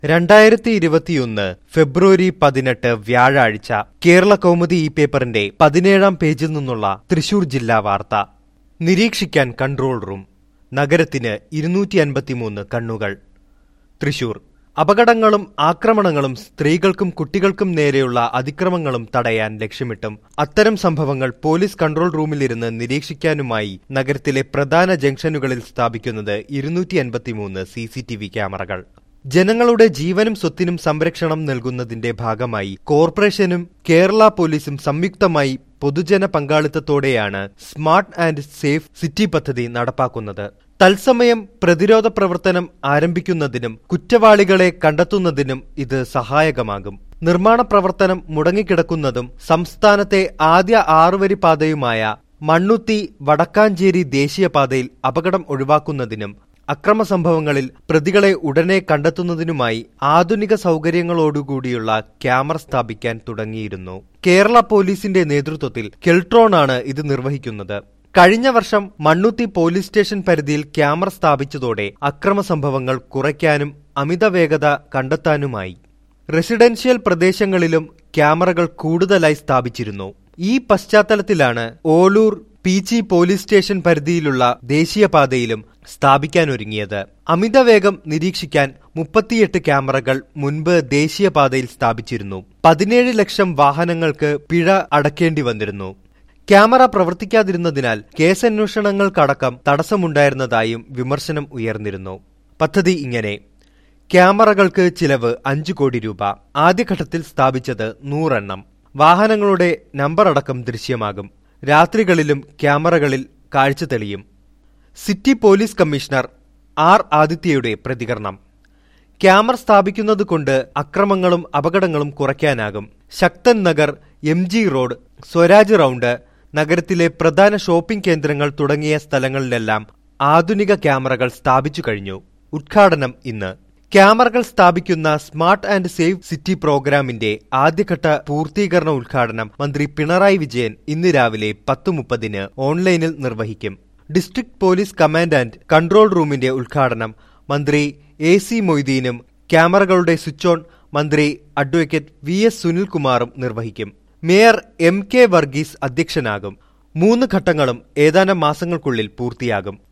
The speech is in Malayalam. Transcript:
രണ്ടായിരത്തി ഇരുപത്തിയൊന്ന് ഫെബ്രുവരി പതിനെട്ട് വ്യാഴാഴ്ച കേരള കൗമുദി ഈ പേപ്പറിന്റെ പതിനേഴാം പേജിൽ നിന്നുള്ള തൃശൂർ ജില്ലാ വാർത്ത നിരീക്ഷിക്കാൻ കൺട്രോൾ റൂം നഗരത്തിന് ഇരുന്നൂറ്റി അൻപത്തിമൂന്ന് കണ്ണുകൾ തൃശൂർ അപകടങ്ങളും ആക്രമണങ്ങളും സ്ത്രീകൾക്കും കുട്ടികൾക്കും നേരെയുള്ള അതിക്രമങ്ങളും തടയാൻ ലക്ഷ്യമിട്ടും അത്തരം സംഭവങ്ങൾ പോലീസ് കൺട്രോൾ റൂമിലിരുന്ന് നിരീക്ഷിക്കാനുമായി നഗരത്തിലെ പ്രധാന ജംഗ്ഷനുകളിൽ സ്ഥാപിക്കുന്നത് ഇരുന്നൂറ്റി അൻപത്തിമൂന്ന് സി സി ടി വി ക്യാമറകൾ ജനങ്ങളുടെ ജീവനും സ്വത്തിനും സംരക്ഷണം നൽകുന്നതിന്റെ ഭാഗമായി കോർപ്പറേഷനും കേരള പോലീസും സംയുക്തമായി പൊതുജന പങ്കാളിത്തത്തോടെയാണ് സ്മാർട്ട് ആൻഡ് സേഫ് സിറ്റി പദ്ധതി നടപ്പാക്കുന്നത് തത്സമയം പ്രതിരോധ പ്രവർത്തനം ആരംഭിക്കുന്നതിനും കുറ്റവാളികളെ കണ്ടെത്തുന്നതിനും ഇത് സഹായകമാകും നിർമ്മാണ പ്രവർത്തനം മുടങ്ങിക്കിടക്കുന്നതും സംസ്ഥാനത്തെ ആദ്യ ആറുവരി പാതയുമായ മണ്ണുത്തി വടക്കാഞ്ചേരി ദേശീയപാതയിൽ അപകടം ഒഴിവാക്കുന്നതിനും അക്രമ സംഭവങ്ങളിൽ പ്രതികളെ ഉടനെ കണ്ടെത്തുന്നതിനുമായി ആധുനിക സൗകര്യങ്ങളോടുകൂടിയുള്ള ക്യാമറ സ്ഥാപിക്കാൻ തുടങ്ങിയിരുന്നു കേരള പോലീസിന്റെ നേതൃത്വത്തിൽ കെൽട്രോണാണ് ഇത് നിർവഹിക്കുന്നത് കഴിഞ്ഞ വർഷം മണ്ണുത്തി പോലീസ് സ്റ്റേഷൻ പരിധിയിൽ ക്യാമറ സ്ഥാപിച്ചതോടെ അക്രമ സംഭവങ്ങൾ കുറയ്ക്കാനും അമിത വേഗത കണ്ടെത്താനുമായി റെസിഡൻഷ്യൽ പ്രദേശങ്ങളിലും ക്യാമറകൾ കൂടുതലായി സ്ഥാപിച്ചിരുന്നു ഈ പശ്ചാത്തലത്തിലാണ് ഓലൂർ പീച്ചി പോലീസ് സ്റ്റേഷൻ പരിധിയിലുള്ള ദേശീയപാതയിലും സ്ഥാപിക്കാനൊരുങ്ങിയത് അമിതവേഗം നിരീക്ഷിക്കാൻ മുപ്പത്തിയെട്ട് ക്യാമറകൾ മുൻപ് ദേശീയപാതയിൽ സ്ഥാപിച്ചിരുന്നു പതിനേഴ് ലക്ഷം വാഹനങ്ങൾക്ക് പിഴ അടക്കേണ്ടി വന്നിരുന്നു ക്യാമറ പ്രവർത്തിക്കാതിരുന്നതിനാൽ കേസന്വേഷണങ്ങൾക്കടക്കം തടസ്സമുണ്ടായിരുന്നതായും വിമർശനം ഉയർന്നിരുന്നു പദ്ധതി ഇങ്ങനെ ക്യാമറകൾക്ക് ചിലവ് അഞ്ചു കോടി രൂപ ആദ്യഘട്ടത്തിൽ സ്ഥാപിച്ചത് നൂറെണ്ണം വാഹനങ്ങളുടെ നമ്പർ അടക്കം ദൃശ്യമാകും രാത്രികളിലും ക്യാമറകളിൽ കാഴ്ച തെളിയും സിറ്റി പോലീസ് കമ്മീഷണർ ആർ ആദിത്യയുടെ പ്രതികരണം ക്യാമറ സ്ഥാപിക്കുന്നത് കൊണ്ട് അക്രമങ്ങളും അപകടങ്ങളും കുറയ്ക്കാനാകും Sakthan Nagar M G road Swaraj round നഗരത്തിലെ പ്രധാന ഷോപ്പിംഗ് കേന്ദ്രങ്ങൾ തുടങ്ങിയ സ്ഥലങ്ങളിലെല്ലാം ആധുനിക ക്യാമറകൾ സ്ഥാപിച്ചു കഴിഞ്ഞു ഉദ്ഘാടനം ഇന്ന് ക്യാമറകൾ സ്ഥാപിക്കുന്ന സ്മാർട്ട് ആൻഡ് സേഫ് സിറ്റി പ്രോഗ്രാമിന്റെ ആദ്യഘട്ട പൂർത്തീകരണ ഉദ്ഘാടനം മന്ത്രി പിണറായി വിജയൻ ഇന്ന് രാവിലെ പത്ത് മുപ്പതിന് ഓൺലൈനിൽ നിർവഹിക്കും district police command and control റൂമിന്റെ ഉദ്ഘാടനം മന്ത്രി എ സി മൊയ്തീനും ക്യാമറകളുടെ സ്വിച്ച് ഓൺ മന്ത്രി അഡ്വക്കേറ്റ് വി എസ് സുനിൽകുമാറും നിർവഹിക്കും മേയർ എം കെ വർഗീസ് അധ്യക്ഷനാകും മൂന്ന് ഘട്ടങ്ങളും ഏതാനും മാസങ്ങൾക്കുള്ളിൽ പൂർത്തിയാകും